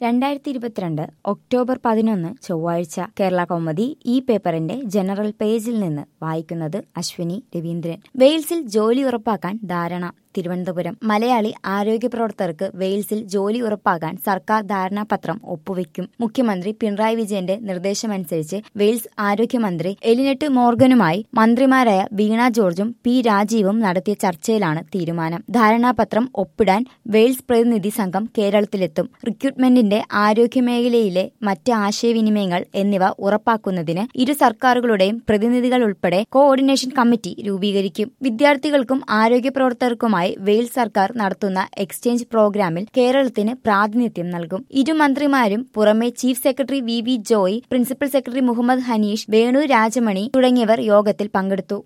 രണ്ടായിരത്തി ഇരുപത്തിരണ്ട് ഒക്ടോബർ പതിനൊന്ന് ചൊവ്വാഴ്ച കേരള കൗമുദി ഈ പേപ്പറിന്റെ ജനറൽ പേജിൽ നിന്ന് വായിക്കുന്നത് അശ്വിനി രവീന്ദ്രൻ വെയിൽസിൽ ജോലി ഉറപ്പാക്കാൻ ധാരണ തിരുവനന്തപുരം മലയാളി ആരോഗ്യ പ്രവർത്തകർക്ക് വെയിൽസിൽ ജോലി ഉറപ്പാക്കാൻ സർക്കാർ ധാരണാപത്രം ഒപ്പുവെക്കും മുഖ്യമന്ത്രി പിണറായി വിജയന്റെ നിർദ്ദേശമനുസരിച്ച് വെയിൽസ് ആരോഗ്യമന്ത്രി എലിനറ്റ് മോർഗനുമായി മന്ത്രിമാരായ വീണ ജോർജും പി രാജീവും നടത്തിയ ചർച്ചയിലാണ് തീരുമാനം ധാരണാപത്രം ഒപ്പിടാൻ വെയിൽസ് പ്രതിനിധി സംഘം കേരളത്തിലെത്തും റിക്രൂട്ട്മെന്റിന്റെ ആരോഗ്യമേഖലയിലെ മറ്റ് ആശയവിനിമയങ്ങൾ എന്നിവ ഉറപ്പാക്കുന്നതിന് ഇരു സർക്കാരുകളുടെയും പ്രതിനിധികൾ ഉൾപ്പെടെ കോഓർഡിനേഷൻ കമ്മിറ്റി രൂപീകരിക്കും വിദ്യാർത്ഥികൾക്കും ആരോഗ്യ പ്രവർത്തകർക്കുമായി വെയിൽസ് സർക്കാർ നടത്തുന്ന എക്സ്ചേഞ്ച് പ്രോഗ്രാമിൽ കേരളത്തിന് പ്രാതിനിധ്യം നൽകും ഇരു മന്ത്രിമാരും പുറമെ chief secretary V V Joy principal secretary Muhammad Haneesh Venu Rajamani തുടങ്ങിയവർ യോഗത്തിൽ പങ്കെടുത്തു